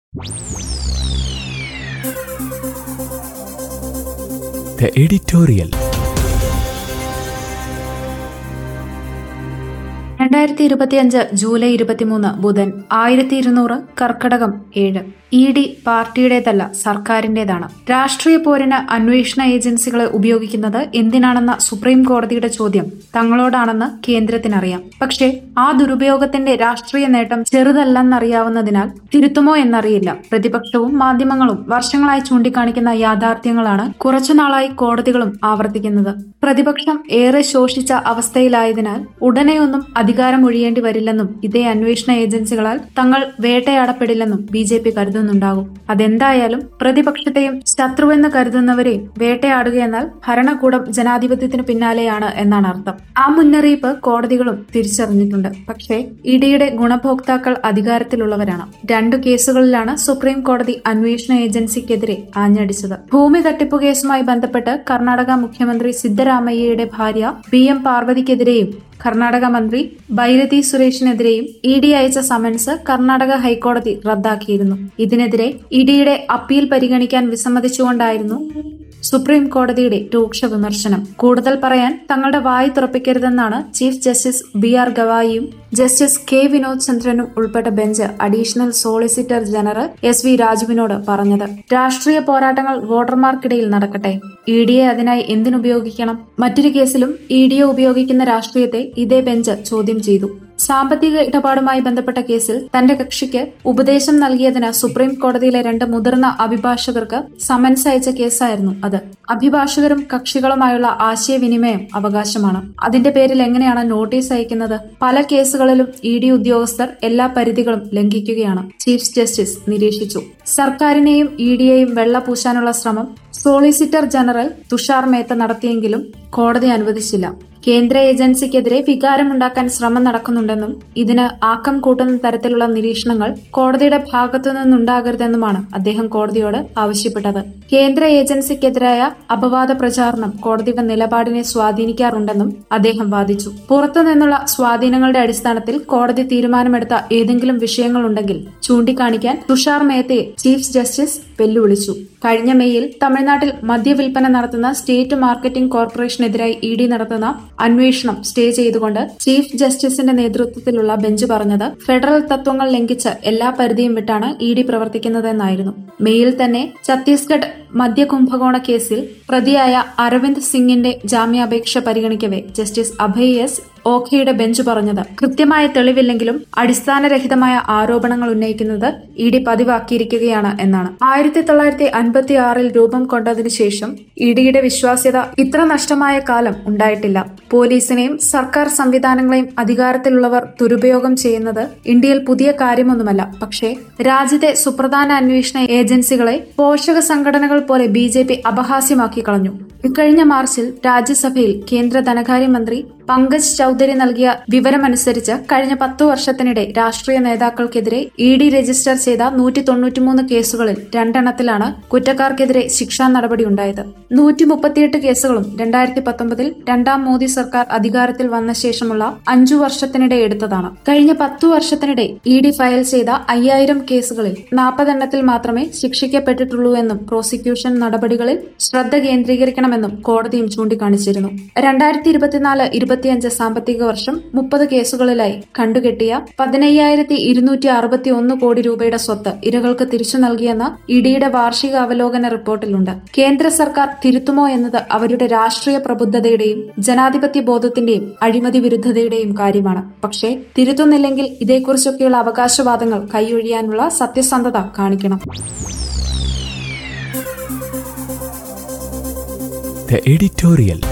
The editorial. രണ്ടായിരത്തി ഇരുപത്തിയഞ്ച് July ഇരുപത്തിമൂന്ന് ബുധൻ ആയിരത്തി ഇരുന്നൂറ് കർക്കടകം ഏഴ് ഇ ഡി പാർട്ടിയുടേതല്ല സർക്കാരിന്റേതാണ് രാഷ്ട്രീയ പോരിന് അന്വേഷണ ഏജൻസികളെ ഉപയോഗിക്കുന്നത് എന്തിനാണെന്ന സുപ്രീം കോടതിയുടെ ചോദ്യം തങ്ങളോടാണെന്ന് കേന്ദ്രത്തിനറിയാം പക്ഷേ ആ ദുരുപയോഗത്തിന്റെ രാഷ്ട്രീയ നേട്ടം ചെറുതല്ലെന്നറിയാവുന്നതിനാൽ തിരുത്തുമോ എന്നറിയില്ല പ്രതിപക്ഷവും മാധ്യമങ്ങളും വർഷങ്ങളായി ചൂണ്ടിക്കാണിക്കുന്ന യാഥാർത്ഥ്യങ്ങളാണ് കുറച്ചുനാളായി കോടതികളും ആവർത്തിക്കുന്നത് പ്രതിപക്ഷം ഏറെ ശോഷിച്ച അവസ്ഥയിലായതിനാൽ ഉടനെയൊന്നും അധികാരം ഒഴിയേണ്ടി വരില്ലെന്നും ഇതേ അന്വേഷണ ഏജൻസികളാൽ തങ്ങൾ വേട്ടയാടപ്പെടില്ലെന്നും ബി ജെ പി കരുതുന്നുണ്ടാകും അതെന്തായാലും പ്രതിപക്ഷത്തെയും ശത്രുവെന്ന് കരുതുന്നവരെ വേട്ടയാടുകയെന്നാൽ ഭരണകൂടം ജനാധിപത്യത്തിന് പിന്നാലെയാണ് എന്നാണ് അർത്ഥം ആ മുന്നറിയിപ്പ് കോടതികളും തിരിച്ചറിഞ്ഞിട്ടുണ്ട് പക്ഷേ ഇഡിയുടെ ഗുണഭോക്താക്കൾ അധികാരത്തിലുള്ളവരാണ് രണ്ടു കേസുകളിലാണ് സുപ്രീം കോടതി അന്വേഷണ ഏജൻസിക്കെതിരെ ആഞ്ഞടിച്ചത് ഭൂമി തട്ടിപ്പ് കേസുമായി ബന്ധപ്പെട്ട് കർണാടക മുഖ്യമന്ത്രി സിദ്ധരാമയ്യയുടെ ഭാര്യ ബി എം പാർവതിക്കെതിരെയും കർണാടക മന്ത്രി ബൈരതി സുരേഷിനെതിരെയും ഇ ഡി അയച്ച സമൻസ് കർണാടക ഹൈക്കോടതി റദ്ദാക്കിയിരുന്നു ഇതിനെതിരെ ഇഡിയുടെ അപ്പീൽ പരിഗണിക്കാൻ വിസമ്മതിച്ചുകൊണ്ടായിരുന്നു സുപ്രീം കോടതിയുടെ രൂക്ഷ വിമർശനം കൂടുതൽ പറയാൻ തങ്ങളുടെ വായി തുറപ്പിക്കരുതെന്നാണ് ചീഫ് ജസ്റ്റിസ് ബി ആർ ഗവായിയും ജസ്റ്റിസ് കെ വിനോദ് ചന്ദ്രനും ഉൾപ്പെട്ട bench additional solicitor general S V രാജുവിനോട് പറഞ്ഞത് രാഷ്ട്രീയ പോരാട്ടങ്ങൾ വോട്ടർമാർക്കിടയിൽ നടക്കട്ടെ ഇ ഡിയെ അതിനായി എന്തിനുപയോഗിക്കണം മറ്റൊരു കേസിലും ഇ ഡിയെ ഉപയോഗിക്കുന്ന രാഷ്ട്രീയത്തെ ഇതേ ബെഞ്ച് ചോദ്യം ചെയ്തു സാമ്പത്തിക ഇടപാടുമായി ബന്ധപ്പെട്ട കേസിൽ തന്റെ കക്ഷിക്ക് ഉപദേശം നൽകിയതിന് സുപ്രീം കോടതിയിലെ രണ്ട് മുതിർന്ന അഭിഭാഷകർക്ക് സമൻസ് അയച്ച കേസായിരുന്നു അത് അഭിഭാഷകരും കക്ഷികളുമായുള്ള ആശയവിനിമയം അവകാശമാണ് അതിന്റെ പേരിൽ എങ്ങനെയാണ് നോട്ടീസ് അയക്കുന്നത് പല കേസുകളിലും ഇ ഡി ഉദ്യോഗസ്ഥർ എല്ലാ പരിധികളും ലംഘിക്കുകയാണ് ചീഫ് ജസ്റ്റിസ് നിരീക്ഷിച്ചു സർക്കാരിനെയും ഇ ഡിയെയും വെള്ളപൂശാനുള്ള ശ്രമം സോളിസിറ്റർ ജനറൽ തുഷാർ മേത്ത നടത്തിയെങ്കിലും കോടതി അനുവദിച്ചില്ല കേന്ദ്ര ഏജൻസിക്കെതിരെ വികാരമുണ്ടാക്കാൻ ശ്രമം നടക്കുന്നുണ്ടെന്നും ഇതിന് ആക്കം കൂട്ടുന്ന തരത്തിലുള്ള നിരീക്ഷണങ്ങൾ കോടതിയുടെ ഭാഗത്തു നിന്നുണ്ടാകരുതെന്നുമാണ് അദ്ദേഹം കോടതിയോട് ആവശ്യപ്പെട്ടത് കേന്ദ്ര ഏജൻസിക്കെതിരായ അപവാദ പ്രചാരണം കോടതിയുടെ നിലപാടിനെ സ്വാധീനിക്കാറുണ്ടെന്നും അദ്ദേഹം വാദിച്ചു പുറത്തുനിന്നുള്ള സ്വാധീനങ്ങളുടെ അടിസ്ഥാനത്തിൽ കോടതി തീരുമാനമെടുത്ത ഏതെങ്കിലും വിഷയങ്ങളുണ്ടെങ്കിൽ ചൂണ്ടിക്കാണിക്കാൻ തുഷാർ മേത്തയെ ചീഫ് ജസ്റ്റിസ് വെല്ലുവിളിച്ചു കഴിഞ്ഞ മെയ്യിൽ തമിഴ്നാട്ടിൽ മദ്യവിൽപ്പന നടത്തുന്ന സ്റ്റേറ്റ് മാർക്കറ്റിംഗ് കോർപ്പറേഷനെതിരായി ഇ ഡി നടത്തുന്ന അന്വേഷണം സ്റ്റേ ചെയ്തുകൊണ്ട് ചീഫ് ജസ്റ്റിസിന്റെ നേതൃത്വത്തിലുള്ള ബെഞ്ച് പറഞ്ഞത് ഫെഡറൽ തത്വങ്ങൾ ലംഘിച്ച് എല്ലാ പരിധിയും വിട്ടാണ് ഇ ഡി പ്രവർത്തിക്കുന്നതെന്നായിരുന്നു മെയ്യിൽ തന്നെ ഛത്തീസ്ഗഡ് മദ്യകുംഭകോണ കേസിൽ പ്രതിയായ അരവിന്ദ് സിംഗിന്റെ ജാമ്യാപേക്ഷ പരിഗണിക്കവെ ജസ്റ്റിസ് അഭയ് എസ് ഓഖയുടെ ബെഞ്ച് പറഞ്ഞത് കൃത്യമായ തെളിവില്ലെങ്കിലും അടിസ്ഥാനരഹിതമായ ആരോപണങ്ങൾ ഉന്നയിക്കുന്നത് ഇ ഡി പതിവാക്കിയിരിക്കുകയാണ് എന്നാണ് ആയിരത്തി തൊള്ളായിരത്തി അൻപത്തി ആറിൽ രൂപം കൊണ്ടതിനു ശേഷം ഇ ഡിയുടെ വിശ്വാസ്യത ഇത്ര നഷ്ടമായ കാലം ഉണ്ടായിട്ടില്ല പോലീസിനെയും സർക്കാർ സംവിധാനങ്ങളെയും അധികാരത്തിലുള്ളവർ ദുരുപയോഗം ചെയ്യുന്നത് ഇന്ത്യയിൽ പുതിയ കാര്യമൊന്നുമല്ല പക്ഷേ രാജ്യത്തെ സുപ്രധാന അന്വേഷണ ഏജൻസികളെ പോഷക സംഘടനകൾ പോലെ ബി ജെ പി അപഹാസ്യമാക്കി കളഞ്ഞു ഇക്കഴിഞ്ഞ മാർച്ചിൽ രാജ്യസഭയിൽ കേന്ദ്ര ധനകാര്യമന്ത്രി പങ്കജ് ചൌധരി നൽകിയ വിവരമനുസരിച്ച് കഴിഞ്ഞ പത്തു വർഷത്തിനിടെ രാഷ്ട്രീയ നേതാക്കൾക്കെതിരെ ഇ ഡി രജിസ്റ്റർ ചെയ്ത നൂറ്റി തൊണ്ണൂറ്റിമൂന്ന് കേസുകളിൽ രണ്ടെണ്ണത്തിലാണ് കുറ്റക്കാർക്കെതിരെ ശിക്ഷാ നടപടിയുണ്ടായത് നൂറ്റി മുപ്പത്തിയെട്ട് കേസുകളും രണ്ടായിരത്തി പത്തൊമ്പതിൽ രണ്ടാം മോദി സർക്കാർ അധികാരത്തിൽ വന്ന ശേഷമുള്ള അഞ്ചു വർഷത്തിനിടെ എടുത്തതാണ് കഴിഞ്ഞ പത്തു വർഷത്തിനിടെ ഇ ഡി ഫയൽ ചെയ്ത അയ്യായിരം കേസുകളിൽ നാൽപ്പതെണ്ണത്തിൽ മാത്രമേ ശിക്ഷിക്കപ്പെട്ടിട്ടുള്ളൂ എന്നും പ്രോസിക്യൂഷൻ നടപടികളിൽ ശ്രദ്ധ കേന്ദ്രീകരിക്കണമെന്നും കോടതിയും ചൂണ്ടിക്കാണിച്ചിരുന്നു രണ്ടായിരത്തി ഇരുപത്തിനാല് ഇരുപത്തിയഞ്ച് സാമ്പത്തിക വർഷം മുപ്പത് കേസുകളിലായി കണ്ടുകെട്ടിയ പതിനയ്യായിരത്തി ഇരുന്നൂറ്റി അറുപത്തി ഒന്ന് കോടി രൂപയുടെ സ്വത്ത് ഇരകൾക്ക് തിരിച്ചു നൽകിയെന്ന ഇഡിയുടെ വാർഷിക അവലോകന റിപ്പോർട്ടിലുണ്ട് കേന്ദ്ര സർക്കാർ തിരുത്തുമോ എന്നത് അവരുടെ രാഷ്ട്രീയ പ്രബുദ്ധതയുടെയും ജനാധിപത്യ ബോധത്തിന്റെയും അഴിമതി വിരുദ്ധതയുടെയും കാര്യമാണ് പക്ഷേ തിരുത്തുന്നില്ലെങ്കിൽ ഇതേക്കുറിച്ചൊക്കെയുള്ള അവകാശവാദങ്ങൾ കൈയൊഴിയാനുള്ള സത്യസന്ധത കാണിക്കണം The editorial.